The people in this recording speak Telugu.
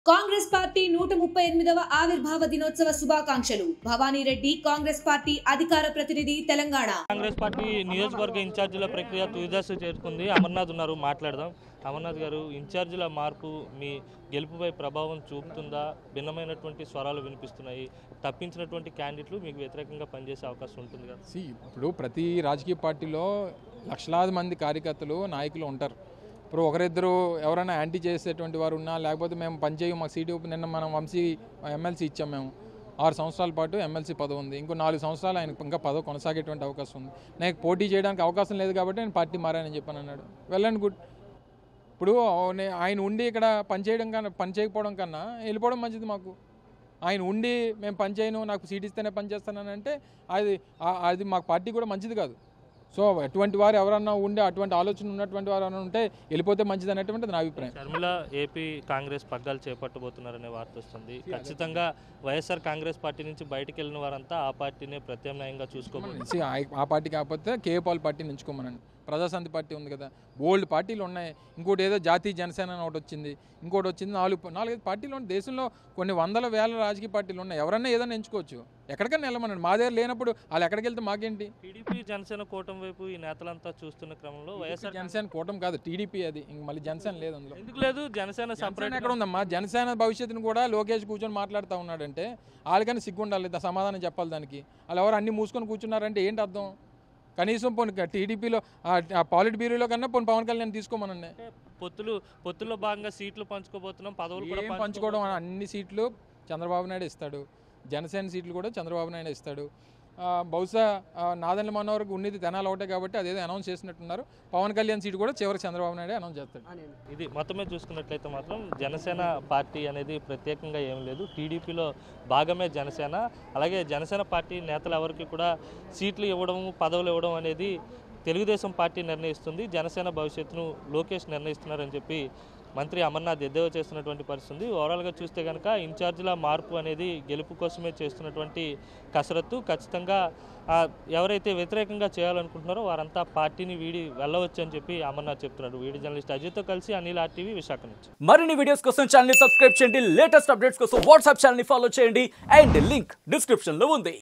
కాంగ్రెస్ పార్టీ నూట ముప్పై ఎనిమిదవ ఆవిర్భావ దినోత్సవ శుభాకాంక్షలు భవానీ రెడ్డి కాంగ్రెస్ పార్టీ అధికార ప్రతినిధి తెలంగాణ కాంగ్రెస్ పార్టీ నియోజకవర్గ ఇన్ఛార్జీల ప్రక్రియ తుదిదశ చేరుకుంది అమర్నాథ్ ఉన్నారు మాట్లాడదాం అమర్నాథ్ గారు ఇన్ఛార్జీల మార్పు మీ గెలుపుపై ప్రభావం చూపుతుందా భిన్నమైనటువంటి స్వరాలు వినిపిస్తున్నాయి తప్పించినటువంటి క్యాండిడేట్లు మీకు వ్యతిరేకంగా పనిచేసే అవకాశం ఉంటుంది కదా సి ఇప్పుడు ప్రతి రాజకీయ పార్టీలో లక్షలాది మంది కార్యకర్తలు నాయకులు ఉంటారు ఇప్పుడు ఒకరిద్దరు ఎవరైనా యాంటీ చేసేటువంటి వారు ఉన్నా లేకపోతే మేము పనిచేయం మాకు సీటు నిన్న మనం వంశీ ఎమ్మెల్సీ ఇచ్చాం మేము ఆరు సంవత్సరాల పాటు ఎమ్మెల్సీ పదవి ఉంది ఇంకో నాలుగు సంవత్సరాలు ఆయన ఇంకా పదవి కొనసాగేటువంటి అవకాశం ఉంది నాకు పోటీ చేయడానికి అవకాశం లేదు కాబట్టి నేను పార్టీ మారానని చెప్పాను అన్నాడు వెల్ అండ్ గుడ్ ఇప్పుడు నే- ఆయన ఉండి ఇక్కడ పనిచేయడం కన్నా పని చేయకపోవడం కన్నా వెళ్ళిపోవడం మంచిది మాకు ఆయన ఉండి మేము పని చేయను నాకు సీట్ ఇస్తేనే పని చేస్తానని అంటే అది ఆ- అది మాకు పార్టీ కూడా మంచిది కాదు సో అటువంటి వారు ఎవరన్నా ఉండి అటువంటి ఆలోచన ఉన్నటువంటి వారు ఎవరైనా ఉంటే వెళ్ళిపోతే మంచిది అనేటువంటిది నా అభిప్రాయం షర్మిల ఏపీ కాంగ్రెస్ పగ్గాలు చేపట్టబోతున్నారనే వార్త వస్తుంది ఖచ్చితంగా వైఎస్ఆర్ కాంగ్రెస్ పార్టీ నుంచి బయటికి వెళ్ళిన వారంతా ఆ పార్టీనే ప్రత్యామ్నాయంగా చూసుకోబోతున్నారు See, ఆ- ఆ పార్టీ కాకపోతే కేపాల్ పార్టీని ఎంచుకోమనండి ప్రజాశాంతి పార్టీ ఉంది కదా బోల్డ్ పార్టీలు ఉన్నాయి ఇంకోటి ఏదో జాతీయ జనసేన అని ఒకటి వచ్చింది ఇంకోటి వచ్చింది నాలుగు నాలుగైదు పార్టీలు ఉన్నాయి దేశంలో కొన్ని వందల వేల రాజకీయ పార్టీలు ఉన్నాయి ఎవరన్నా ఏదైనా ఎంచుకోవచ్చు ఎక్కడికైనా వెళ్ళమనండి మా దగ్గర లేనప్పుడు వాళ్ళు ఎక్కడికి వెళ్తే మాకేంటి టీడీపీ జనసేన కూటమి వైపు ఈ నేతలంతా చూస్తున్న క్రమంలో వైఎస్ఆర్ జనసేన కూటమి కాదు టీడీపీ అది ఇంక మళ్ళీ జనసేన లేదు అందులో ఎందుకు లేదు జనసేన జనసేన సపరేట్ ఎక్కడ ఉందమ్మా జనసేన భవిష్యత్తును కూడా లోకేష్ కూర్చొని మాట్లాడుతూ ఉన్నాడంటే వాళ్ళకని సిగ్గు ఉండాలి దా- సమాధానం చెప్పాలి దానికి వాళ్ళు ఎవరు అన్ని మూసుకొని కూర్చున్నారంటే ఏంటి అర్థం కనీసం పోనీ టీడీపీలో ఆ పాలిట్ బ్యూరోలో కన్నా పోనీ పవన్ కళ్యాణ్ తీసుకోమనండి పొత్తులు పొత్తుల్లో భాగంగా సీట్లు పంచుకోబోతున్నాం పదవులు కూడా ఏం పంచుకోవడం అన్ని సీట్లు చంద్రబాబు నాయుడు ఇస్తాడు జనసేన సీట్లు కూడా చంద్రబాబు నాయుడు ఇస్తాడు ఆ, బహుశా ఆ, నాదెండ్ల మనోహర్కి ఉన్నది తెనాలి ఒకటే కాబట్టి అదేదో అనౌన్స్ చేసినట్టున్నారు పవన్ కళ్యాణ్ సీటు కూడా చివరికి చంద్రబాబు నాయుడే అనౌన్స్ చేస్తాడు ఇది మొత్తమే చూసుకున్నట్లయితే మాత్రం జనసేన పార్టీ అనేది ప్రత్యేకంగా ఏం లేదు టీడీపీలో భాగమే జనసేన అలాగే జనసేన పార్టీ నేతలు ఎవరికి కూడా సీట్లు ఇవ్వడం పదవులు ఇవ్వడం అనేది తెలుగుదేశం పార్టీ నిర్ణయిస్తుంది జనసేన భవిష్యత్తును లోకేష్ నిర్ణయిస్తున్నారని చెప్పి మంత్రి అమర్నాథ్ ఎద్దేవా చేస్తున్నటువంటి పరిస్థితి ఉంది ఓవరాల్గా చూస్తే కనుక ఇన్ఛార్జీల మార్పు అనేది గెలుపు కోసమే చేస్తున్నటువంటి కసరత్తు ఖచ్చితంగా ఆ, ఎవరైతే వ్యతిరేకంగా చేయాలనుకుంటున్నారో వారంతా పార్టీని వీడి వెళ్ళవచ్చు అని చెప్పి అమర్నాథ్ చెప్తున్నాడు వీడి జర్నలిస్ట్ అజిత్తో కలిసి అనిల్ ఆర్టీవీ విశాఖ నుంచి మరిన్ని వీడియోస్ కోసం ఛానల్ సబ్స్క్రైబ్ చేయండి లేటెస్ట్ అప్డేట్స్ కోసం వాట్సాప్ ఛానల్ ఫాలో చేయండి అండ్ లింక్ డిస్క్రిప్షన్ లో ఉంది